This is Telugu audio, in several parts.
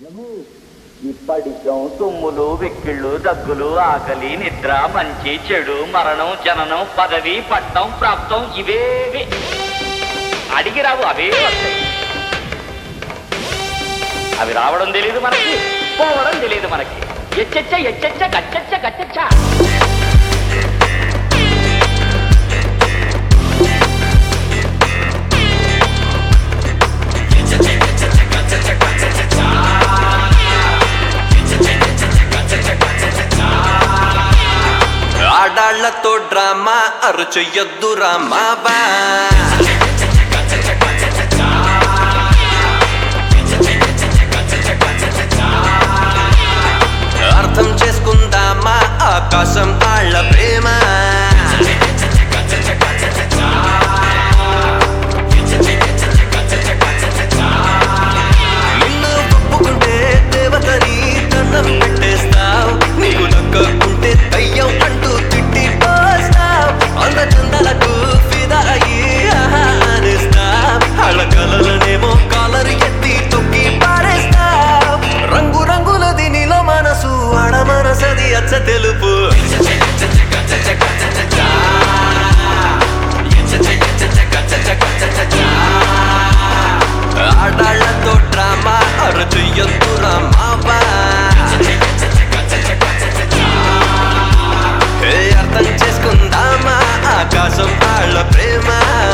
ఇప్పటికం తుమ్ములు వెక్కిళ్ళు దగ్గులు ఆకలి నిద్ర మంచి చెడు మరణం జననం పదవి పట్టం ప్రాప్తం ఇవేవి అడిగి రావు అవే వస్తాయి అవి రావడం తెలియదు మనకి పోవడం తెలియదు మనకి ఎచ్చెచ్చ ఎచ్చెచ్చ గచ్చెచ్చ గచ్చెచ్చ ఆడాళ్లతో డ్రామా అరు చెయ్యొద్దు రామా బా అర్థం చేసుకుందామా ఆకాశం ఆళ్ళ ప్రేమ నిన్ను ఒప్పుకుంటే దేవతని దండం పెట్టేస్తావు నీకు నక్కకుంటే దయ్యం అంటూ తిట్టి పోస్తావు అంద చందాలకు ఫిదా అయ్యి ఆహా అనేస్తావు వాళ్ళ కలలనేమో కాలరు ఎత్తి తొక్కి పారేస్తావు రంగు రంగులది నీలో మనసు ఆడ మనసది అచ్చ తెలుపు ఆడాళ్లతో డ్రామా అరు చెయ్యొద్దు రామావా హే అర్థం చేసుకుందామా ఆకాశం ఆళ్ళ ప్రేమ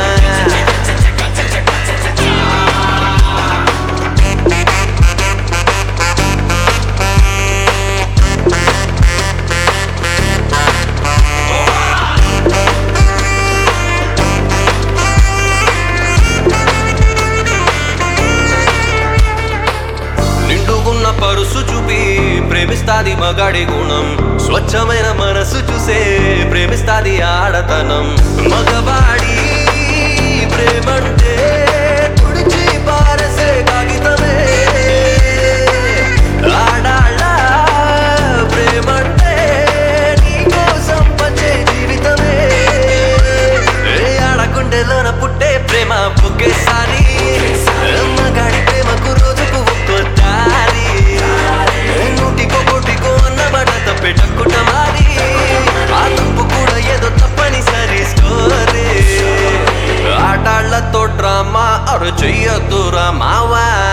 నిండుగున్న పరుసు చూపి ప్రేమిస్తాది మగాడి గుణం స్వచ్ఛమైన మనసు చూసే ప్రేమిస్తాది ఆడతనం మగవాడి ప్రేమంటే తుడిచి పారసే కాగితమే ఆడాళ్ళ ప్రేమంటే నీకోసం పంచే జీవితమే ఏ ఆడకుండెలోన పుట్టే ప్రేమ ఒకేసారి మగాడి ప్రేమకు రోజుకు ఒక్కో దారి నూటికో కోటికో అన్నమాట తప్పెటక్కుట మారి ఆ తప్పు కూడా ఏదో తప్పనిసరి స్టోరీ ఆటాళ్లతో డ్రామా అరు చెయ్యొద్దు రామావా